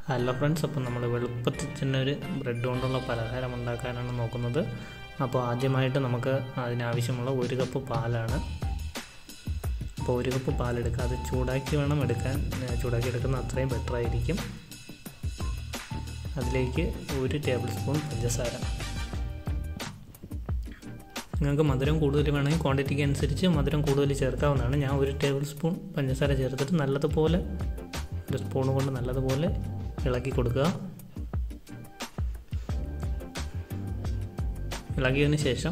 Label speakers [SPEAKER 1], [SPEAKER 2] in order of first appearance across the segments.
[SPEAKER 1] hello friends അപ്പോൾ നമ്മൾ എളുപ്പത്തിൽ തന്നെ ഒരു ബ്രെഡ് കൊണ്ടുള്ള പലഹാരം ഉണ്ടാക്കാനാണ് നോക്കുന്നത് അപ്പോൾ ആദ്യമായിട്ട് നമുക്ക് അതിനാവശ്യമുള്ള ഒരു കപ്പ് പാലാണ് അപ്പോൾ ഒരു കപ്പ് പാലെടുക്കുക അത് ചൂടാക്കി വേണം എടുക്കാൻ ചൂടാക്കി എടുക്കുന്ന അത്രയും ബെറ്റർ ആയിരിക്കും അതിലേക്ക് ഒരു ടേബിൾ സ്പൂൺ പഞ്ചസാര നിങ്ങൾക്ക് മധുരം കൂടുതൽ വേണമെങ്കിൽ ക്വാണ്ടിറ്റിക്ക് അനുസരിച്ച് മധുരം കൂടുതൽ ചേർക്കാവുന്നതാണ് ഞാൻ ഒരു ടേബിൾ സ്പൂൺ പഞ്ചസാര ചേർത്തിട്ട് നല്ലതുപോലെ ഒരു സ്പൂൺ കൊണ്ട് നല്ലതുപോലെ ഇളക്കി കൊടുക്കുക ഇളകിയതിന് ശേഷം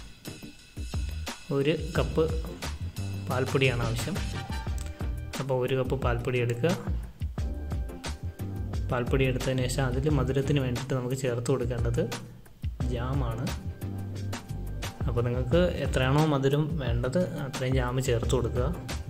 [SPEAKER 1] ഒരു കപ്പ് പാൽപ്പൊടിയാണ് ആവശ്യം അപ്പോൾ ഒരു കപ്പ് പാൽപ്പൊടി എടുക്കുക പാൽപ്പൊടി എടുത്തതിന് ശേഷം അതിൽ മധുരത്തിന് വേണ്ടിയിട്ട് നമുക്ക് ചേർത്ത് കൊടുക്കേണ്ടത് ജാമാണ് അപ്പോൾ നിങ്ങൾക്ക് എത്രയാണോ മധുരം വേണ്ടത് അത്രയും ജാമ് ചേർത്ത് കൊടുക്കുക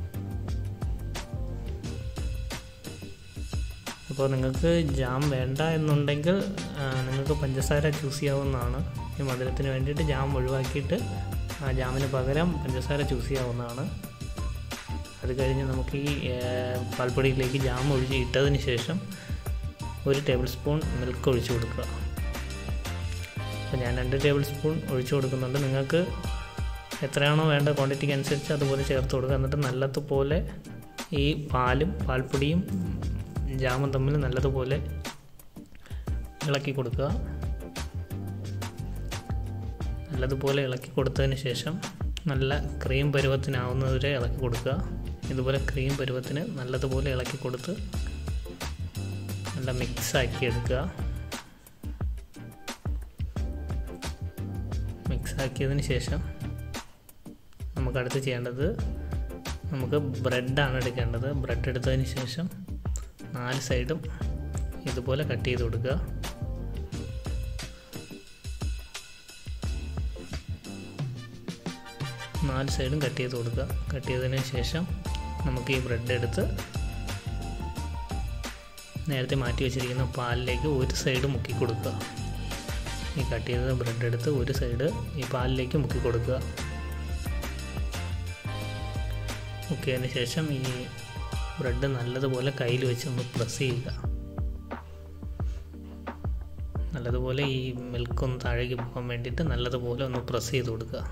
[SPEAKER 1] അപ്പോൾ നിങ്ങൾക്ക് ജാം വേണ്ട എന്നുണ്ടെങ്കിൽ നിങ്ങൾക്ക് പഞ്ചസാര ചൂസ് ചെയ്യാവുന്നതാണ് ഈ മധുരത്തിന് വേണ്ടിയിട്ട് ജാം ഒഴിവാക്കിയിട്ട് ആ ജാമിന് പകരം പഞ്ചസാര ചൂസ് ചെയ്യാവുന്നതാണ് അത് കഴിഞ്ഞ് നമുക്ക് ഈ പാൽപ്പൊടിയിലേക്ക് ജാം ഒഴിച്ച് ഇട്ടതിന് ശേഷം ഒരു ടേബിൾ സ്പൂൺ മിൽക്ക് ഒഴിച്ച് കൊടുക്കുക അപ്പോൾ ഞാൻ രണ്ട് ടേബിൾ സ്പൂൺ ഒഴിച്ച് കൊടുക്കുന്നുണ്ട് നിങ്ങൾക്ക് എത്രയാണോ വേണ്ട ക്വാണ്ടിറ്റിക്ക് അനുസരിച്ച് അതുപോലെ ചേർത്ത് കൊടുക്കുക എന്നിട്ട് നല്ലതുപോലെ ഈ പാലും പാൽപ്പൊടിയും ജാമും തമ്മിൽ നല്ലതുപോലെ ഇളക്കി കൊടുക്കുക നല്ലതുപോലെ ഇളക്കി കൊടുത്തതിന് ശേഷം നല്ല ക്രീം പരുവത്തിനാവുന്നതുവരെ ഇളക്കി കൊടുക്കുക ഇതുപോലെ ക്രീം പരുവത്തിന് നല്ലതുപോലെ ഇളക്കി കൊടുത്ത് നല്ല മിക്സാക്കി എടുക്കുക മിക്സാക്കിയതിന് ശേഷം നമുക്ക് അടുത്ത് ചെയ്യേണ്ടത് നമുക്ക് ബ്രെഡാണ് എടുക്കേണ്ടത് ബ്രെഡ് എടുത്തതിന് ശേഷം നാല് സൈഡും ഇതുപോലെ കട്ട് ചെയ്ത് കൊടുക്കുക നാല് സൈഡും കട്ട് ചെയ്ത് കൊടുക്കുക കട്ട് ചെയ്തതിന് ശേഷം നമുക്ക് ഈ ബ്രെഡ് എടുത്ത് നേരത്തെ മാറ്റി വെച്ചിരിക്കുന്ന പാലിലേക്ക് ഒരു സൈഡ് മുക്കി കൊടുക്കുക ഈ കട്ട് ചെയ്ത ബ്രെഡ് എടുത്ത് ഒരു സൈഡ് ഈ പാലിലേക്ക് മുക്കി കൊടുക്കുക മുക്കിയതിന് ശേഷം ഈ ബ്രെഡ് നല്ലതുപോലെ കയ്യിൽ വെച്ച് ഒന്ന് പ്രസ് ചെയ്യുക നല്ലതുപോലെ ഈ മിൽക്ക് ഒന്ന് താഴേക്ക് പോകാൻ വേണ്ടിയിട്ട് നല്ലതുപോലെ ഒന്ന് പ്രസ് ചെയ്ത് കൊടുക്കുക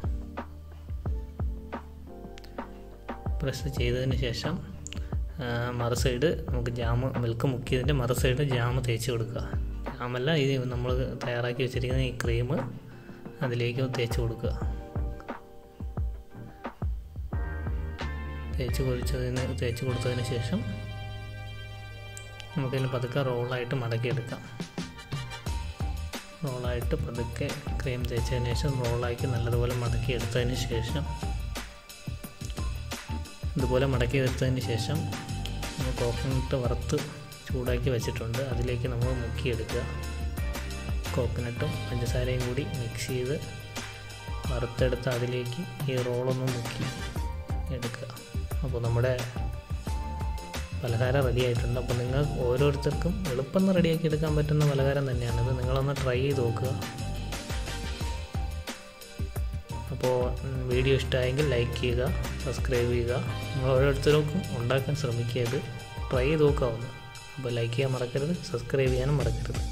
[SPEAKER 1] പ്രസ് ചെയ്തതിന് ശേഷം മറു സൈഡ് നമുക്ക് ജാമ് മിൽക്ക് മുക്കിയതിൻ്റെ മറു സൈഡ് ജാമ് തേച്ച് കൊടുക്കുക ജാമല്ല ഇത് നമ്മൾ തയ്യാറാക്കി വെച്ചിരിക്കുന്ന ഈ ക്രീം അതിലേക്ക് തേച്ച് കൊടുക്കുക തേച്ച് കുഴിച്ചതിന് തേച്ച് കൊടുത്തതിന് ശേഷം നമുക്കതിന് പതുക്കെ റോളായിട്ട് മടക്കിയെടുക്കാം റോളായിട്ട് പതുക്കെ ക്രീം തേച്ചതിന് ശേഷം റോളാക്കി നല്ലതുപോലെ മടക്കിയെടുത്തതിന് ശേഷം ഇതുപോലെ മടക്കിയെടുത്തതിന് ശേഷം നമ്മൾ കോക്കനട്ട് വറുത്ത് ചൂടാക്കി വെച്ചിട്ടുണ്ട് അതിലേക്ക് നമ്മൾ മുക്കിയെടുക്കുക കോക്കനട്ടും പഞ്ചസാരയും കൂടി മിക്സ് ചെയ്ത് വറുത്തെടുത്ത് അതിലേക്ക് ഈ റോളൊന്ന് മുക്കി എടുക്കുക അപ്പോൾ നമ്മുടെ പലഹാരം റെഡി ആയിട്ടുണ്ട് അപ്പോൾ നിങ്ങൾ ഓരോരുത്തർക്കും എളുപ്പം റെഡിയാക്കി എടുക്കാൻ പറ്റുന്ന പലഹാരം തന്നെയാണിത് നിങ്ങളൊന്ന് ട്രൈ ചെയ്ത് നോക്കുക അപ്പോൾ വീഡിയോ ഇഷ്ടമായെങ്കിൽ ലൈക്ക് ചെയ്യുക സബ്സ്ക്രൈബ് ചെയ്യുക നിങ്ങൾ ഓരോരുത്തർക്കും ഉണ്ടാക്കാൻ ശ്രമിക്കുക ഇത് ട്രൈ ചെയ്ത് നോക്കാവുന്നു അപ്പോൾ ലൈക്ക് ചെയ്യാൻ മറക്കരുത് സബ്സ്ക്രൈബ് ചെയ്യാനും മറക്കരുത്